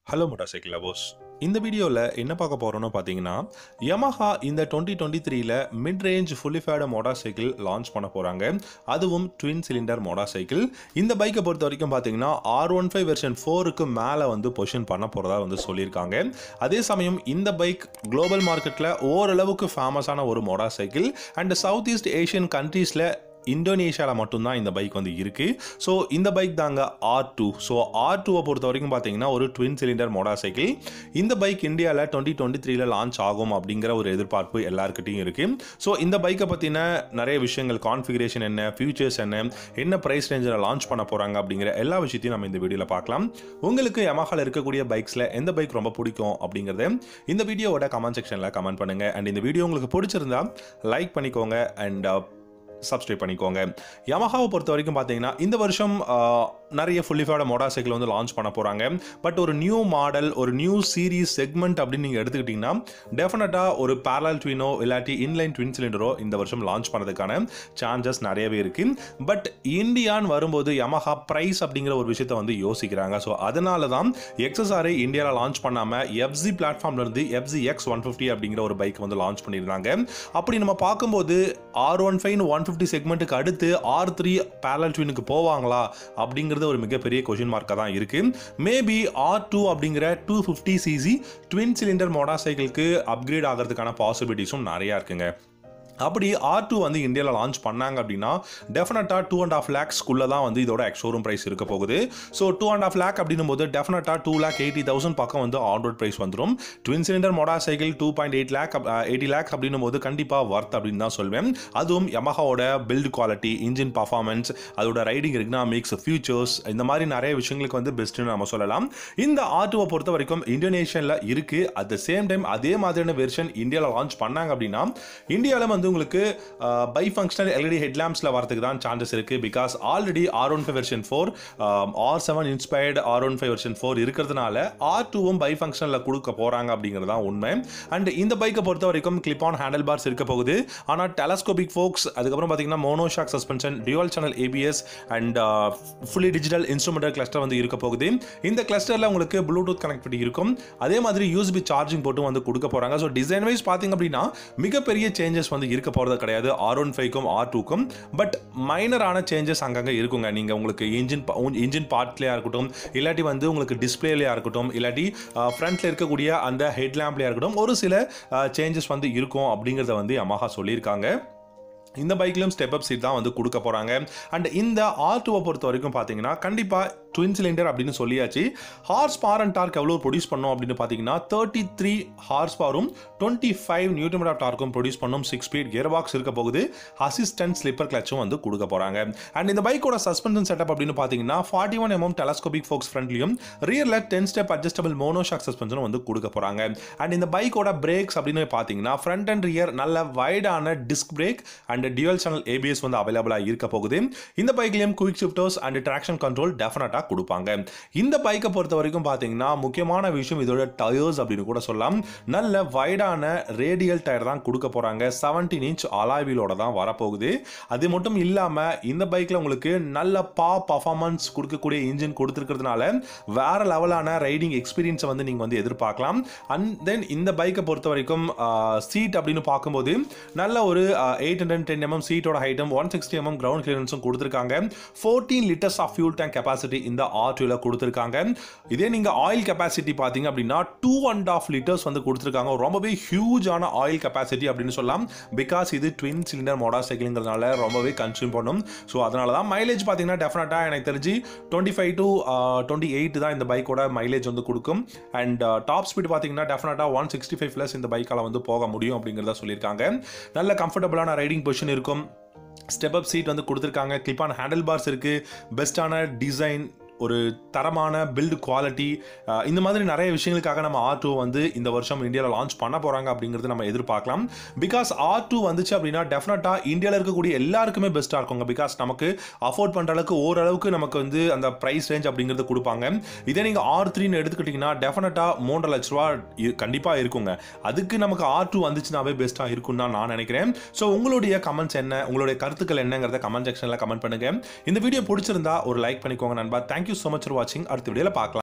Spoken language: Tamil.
ஹலோ மோட்டார் சைக்கிள் லவர்ஸ் இந்த வீடியோவில் என்ன பார்க்க போகிறோம்னு பார்த்தீங்கன்னா Yamaha இந்த டுவெண்ட்டி டுவெண்ட்டி த்ரீல mid range fully faired motorcycle launch பண்ண போகிறாங்க அதுவும் ட்வின் சிலிண்டர் மோட்டார் சைக்கிள் இந்த பைக்கை பொறுத்த வரைக்கும் பார்த்தீங்கன்னா ஆர் ஒன் ஃபைவ் வெர்ஷன் ஃபோருக்கு மேலே வந்து பொசிஷன் பண்ண போகிறதா வந்து சொல்லியிருக்காங்க அதே சமயம் இந்த பைக் குளோபல் மார்க்கெட்டில் ஓரளவுக்கு ஃபேமஸான ஒரு motorcycle and south east Asian கண்ட்ரீஸில் இந்தோனேஷியாவில் மட்டும்தான் இந்த பைக் வந்து இருக்குது ஸோ இந்த பைக் தாங்க ஆர் டூ ஸோ ஆர் டூவை பொறுத்த வரைக்கும் பார்த்தீங்கன்னா ஒரு ட்வின் சிலிண்டர் மோட்டார் சைக்கிள் இந்த பைக் இந்தியாவில் டுவெண்ட்டி டுவெண்ட்டி த்ரீல லான்ச் ஆகும் அப்படிங்கிற ஒரு எதிர்பார்ப்பு எல்லாருக்கிட்டையும் இருக்குது ஸோ இந்த பைக்கை பற்றின நிறைய விஷயங்கள் கான்ஃபிகரேஷன் என்ன ஃபியூச்சர்ஸ் என்ன என்ன ப்ரைஸ் ரேஞ்சில் லான்ச் பண்ண போகிறாங்க அப்படிங்கிற எல்லா விஷயத்தையும் நம்ம இந்த வீடியோவில் பார்க்கலாம் உங்களுக்கு Yamahaல இருக்கக்கூடிய பைக்ஸில் எந்த பைக் ரொம்ப பிடிக்கும் அப்படிங்கிறத இந்த வீடியோவோட கமெண்ட் செக்ஷனில் கமெண்ட் பண்ணுங்கள் அண்ட் இந்த வீடியோ உங்களுக்கு பிடிச்சிருந்தா லைக் பண்ணிக்கோங்க அண்ட் சப்ஸ்கிரைப் பண்ணிக்கோங்க Yamahaவை பொறுத்த வரைக்கும் பார்த்தீங்கன்னா இந்த வருஷம் ஆஹ், நிறைய ஃபுல்லிஃபைட மோட்டார் சைக்கிள் வந்து லான்ச் பண்ண போகிறாங்க பட் ஒரு நியூ மாடல் ஒரு நியூ சீரீஸ் செக்மெண்ட் அப்படின்னு நீங்கள் எடுத்துக்கிட்டிங்கன்னா டெஃபினட்டாக ஒரு பேரல் ட்வினோ இல்லாட்டி இன்லைன் ட்வின் சிலிண்டரோ இந்த வருஷம் லான்ச் பண்ணதுக்கான சான்சஸ் நிறையவே இருக்குது பட் இந்தியான்னு வரும்போது Yamaha ப்ரைஸ் அப்படிங்கிற ஒரு விஷயத்தை வந்து யோசிக்கிறாங்க ஸோ அதனால தான் எக்ஸஸ்ஆரை இந்தியாவில் லான்ச் பண்ணாமல் எஃப்சி பிளாட்ஃபார்ம்லேருந்து எஃப்சி எக்ஸ் ஒன் ஃபிஃப்டி அப்படிங்கிற ஒரு பைக் வந்து லான்ச் பண்ணியிருந்தாங்க அப்படி நம்ம பார்க்கும்போது R one five one fifty செக்மெண்ட்டுக்கு அடுத்து ஆர் த்ரீ பேரல் ட்வினுக்கு போவாங்களா அப்படிங்கிறது ஒரு மிகப்பெரிய கொஷின் மார்க்காக தான் இருக்கு மேபி ஆர் டூ அப்படிங்கிற two fifty CC twin cylinder மோட்டார் சைக்கிளுக்கு அப்கிரேட் ஆகிறதுக்கான பாசிபிலிட்டிஸும் நிறையா இருக்குங்க அப்படி ஆர் டூ வந்து இந்தியாவில் லான்ச் பண்ணாங்க அப்படின்னா டெஃபினட்டாக டூ அண்ட் ஆஃப் லேக்ஸ்க்குள்ளே தான் வந்து இதோட ஷோரூம் ப்ரைஸ் இருக்க போகுது so two and half lakh அப்படின்னும் போது டெஃபினட்டாக டூ லேக் எயிட்டி தௌசண்ட் பக்கம் வந்து ஆன் ரோட் ப்ரைஸ் வந்துடும் twin cylinder motorcycle two point eight lakh eighty lakh அப்படின்னும் போது கண்டிப்பாக ஒர்த் அப்படின்னு தான் சொல்வேன் அதுவும் Yamahaவோட பில்ட் குவாலிட்டி இன்ஜின் பர்ஃபார்மன்ஸ் அதோட ரைடிங் எக்கனாமிக்ஸ் ஃபியூச்சர்ஸ் இந்த மாதிரி நிறைய விஷயங்களுக்கு வந்து பெஸ்ட்டுன்னு நம்ம சொல்லலாம் இந்த ஆர் டூவை பொறுத்த வரைக்கும் இந்தோனேஷியனில் இருக்குது அட் த சேம் டைம் அதே மாதிரியான வெர்ஷன் இந்தியாவில் லான்ச் பண்ணாங்க அப்படின்னா இந்தியாவில் வந்து உங்களுக்கு பை ஃபங்க்ஷனல் எல்இடி ஹெட்லாம்ப்ஸில் வரதுக்கு தான் சான்சஸ் இருக்குது because already R one five version four R seven inspired R one five version four இருக்கிறதுனால ஆர் டூவும் பை ஃபங்க்ஷனில் கொடுக்க போகிறாங்க அப்படிங்கிறது தான் உண்மை அண்ட் இந்த பைக்கை பொறுத்த வரைக்கும் கிளிப் ஆன் ஹேண்டில் பார்ஸ் இருக்க போகுது ஆனால் டெலஸ்கோபிக் ஃபோக்ஸ் அதுக்கப்புறம் பார்த்தீங்கன்னா monoshock suspension dual channel ABS and fully digital instrumental cluster வந்து இருக்க போகுது இந்த கிளஸ்டரில் உங்களுக்கு ப்ளூடூத் கனெக்டிவிட்டி இருக்கும் அதே மாதிரி யூஎஸ்பி சார்ஜிங் போட்டும் வந்து கொடுக்க போகிறாங்க ஸோ டிசைன் வைஸ் பார்த்தீங்க அப்படின்னா மிகப்பெரிய சேஞ்சஸ் வந்து இருக்க போகிறது கிடையாது ஆர் ஒன் ஃபைவ்க்கும் ஆர் டூக்கும் பட் மைனரான சேஞ்சஸ் அங்கங்கே இருக்குங்க நீங்கள் உங்களுக்கு இன்ஜின் இன்ஜின் பார்ட்லேயா இருக்கட்டும் இல்லாட்டி வந்து உங்களுக்கு டிஸ்பிளேலையா இருக்கட்டும் இல்லாட்டி ஃப்ரண்ட்டில் இருக்கக்கூடிய அந்த ஹெட்லாம்ப்லையா இருக்கட்டும் ஒரு சில சேஞ்சஸ் வந்து இருக்கும் அப்படிங்கிறத வந்து Yamaha சொல்லியிருக்காங்க இந்த பைக்லையும் ஸ்டெப் அப் சீட் தான் வந்து கொடுக்க போகிறாங்க அண்ட் இந்த ஆர் டூவை பொறுத்த வரைக்கும் பார்த்தீங்கன்னா கண்டிப்பாக ட்வின் சிலிண்டர் அப்படின்னு சொல்லியாச்சு ஹார்ஸ் பவர் அண்ட் டார்க் எவ்வளோ ப்ரொடியூஸ் பண்ணோம் அப்படின்னு பார்த்தீங்கன்னா தேர்ட்டி த்ரீ ஹார்ஸ் பவரும் டுவெண்ட்டி ஃபைவ் நியூட்டன் ஆஃப் டார்க்கும் ப்ரொடியூஸ் பண்ணும் சிக்ஸ் ஸ்பீட் கியர் பாக்ஸ் இருக்க போகுது அசிஸ்டன்ட் ஸ்லிப்பர் கிளச்சும் வந்து கொடுக்க போகிறாங்க அண்ட் இந்த பைக்கோட சஸ்பென்ஷன் செட்டப் அப்படின்னு பார்த்தீங்கன்னா forty one MM telescopic forks ஃப்ரண்ட்லையும் ரியரில் டென் ஸ்டெப் அட்ஜஸ்டபிள் மோனோஷாக் சஸ்பென்ஷனும் வந்து கொடுக்க போகிறாங்க அண்ட் இந்த பைக்கோட பிரேக்ஸ் அப்படின்னு பார்த்தீங்கன்னா ஃப்ரண்ட் அண்ட் ரியர் நல்ல வைடான disc brake and dual channel ABS வந்து அவைலபிளாக இருக்க போகுது இந்த பைக்லையும் quick shifters and traction control டெஃபினட்டாக கொடுப்பாங்க இந்த பைக்கை பொறுத்த வரைக்கும் பார்த்தீங்கன்னா முக்கியமான விஷயம் இதோட டயர்ஸ் அப்படின்னு கூட சொல்லலாம் நல்ல வைடான ரேடியல் டயர் தான் கொடுக்க போகிறாங்க செவன்டீன் இன்ச் அலாய்வீலோட தான் வரப்போகுது அது மட்டும் இல்லாமல் இந்த பைக்கில் உங்களுக்கு நல்ல பா பர்ஃபார்மன்ஸ் கொடுக்கக்கூடிய இன்ஜின் கொடுத்துருக்கிறதுனால வேற லெவலான ரைடிங் எக்ஸ்பீரியன்ஸை வந்து நீங்கள் வந்து எதிர்பார்க்கலாம் அண்ட் தென் இந்த பைக்கை பொறுத்த வரைக்கும் சீட் அப்படின்னு பார்க்கும்போது நல்ல ஒரு எயிட் ஹண்ட்ரட் டென் எம்எம் சீட்டோட ஹைட்டும் ஒன் சிக்ஸ்டி எம்எம் கிரவுண்ட் கிளியரன்ஸும் கொடுத்துருக்காங்க fourteen litres of fuel tank capacity இந்த ஆர் டூவில் கொடுத்துருக்காங்க இதே நீங்கள் ஆயில் கெப்பாசிட்டி பார்த்தீங்க அப்படின்னா டூ அண்ட் ஆஃப் லிட்டர்ஸ் வந்து கொடுத்துருக்காங்க ரொம்பவே ஹியூஜான ஆயில் கெப்பாசிட்டி அப்படின்னு சொல்லலாம் பிகாஸ் இது ட்வின் சிலிண்டர் மோட்டார் சைக்கிள்ங்கிறதுனால ரொம்பவே கன்சியூம் பண்ணும் ஸோ அதனால தான் மைலேஜ் பார்த்தீங்கன்னா டெஃபினட்டாக எனக்கு தெரிஞ்சு twenty five to twenty eight தான் இந்த பைக்கோட மைலேஜ் வந்து கொடுக்கும் அண்ட் டாப் ஸ்பீட் பார்த்தீங்கன்னா டெஃபினட்டாக ஒன் சிக்ஸ்டி ஃபைவ் ப்ளஸ் இந்த பைக்கால் வந்து போக முடியும் அப்படிங்கிறத சொல்லியிருக்காங்க நல்ல கம்ஃபர்டபுளான ரைடிங் பொசிஷன் இருக்கும் ஸ்டெப் அப் சீட் வந்து கொடுத்துருக்காங்க கிளிப்பான ஹேண்டில் பார்ஸ் இருக்குது பெஸ்ட்டான டிசைன் ஒரு தரமான பில்டு குவாலிட்டி இந்த மாதிரி நிறைய விஷயங்களுக்காக நம்ம ஆர் டூ வந்து இந்த வருஷம் இந்தியாவில் லான்ச் பண்ண போகிறாங்க அப்படிங்கிறது நம்ம எதிர்பார்க்கலாம் பிகாஸ் ஆர் டூ வந்துச்சு அப்படின்னா டெஃபினட்டாக இந்தியாவில் இருக்கக்கூடிய எல்லாருக்குமே பெஸ்ட்டாக இருக்குங்க பிகாஸ் நமக்கு அஃபோர்ட் பண்ணுற அளவுக்கு ஓரளவுக்கு நமக்கு வந்து அந்த ப்ரைஸ் ரேஞ்ச் அப்படிங்கிறது கொடுப்பாங்க இதே நீங்கள் ஆர் த்ரீன்னு எடுத்துக்கிட்டிங்கன்னா டெஃபினட்டாக மூன்றரை லட்ச ரூபா கண்டிப்பாக இருக்குங்க அதுக்கு நமக்கு ஆர் டூ வந்துச்சுனாவே பெஸ்ட்டாக இருக்கும்னு தான் நான் நினைக்கிறேன் ஸோ உங்களுடைய கமெண்ட்ஸ் என்ன உங்களுடைய கருத்துக்கள் என்னங்கிறத கமெண்ட் செக்ஷனில் கமெண்ட் பண்ணுங்கள் இந்த வீடியோ பிடிச்சிருந்தா ஒரு லைக் பண்ணிக்கோங்க நண்பா தேங்க்யூ ஸோ மச் ஃபார் வாட்சிங் அடுத்த வீடியோவில் பார்க்கலாம்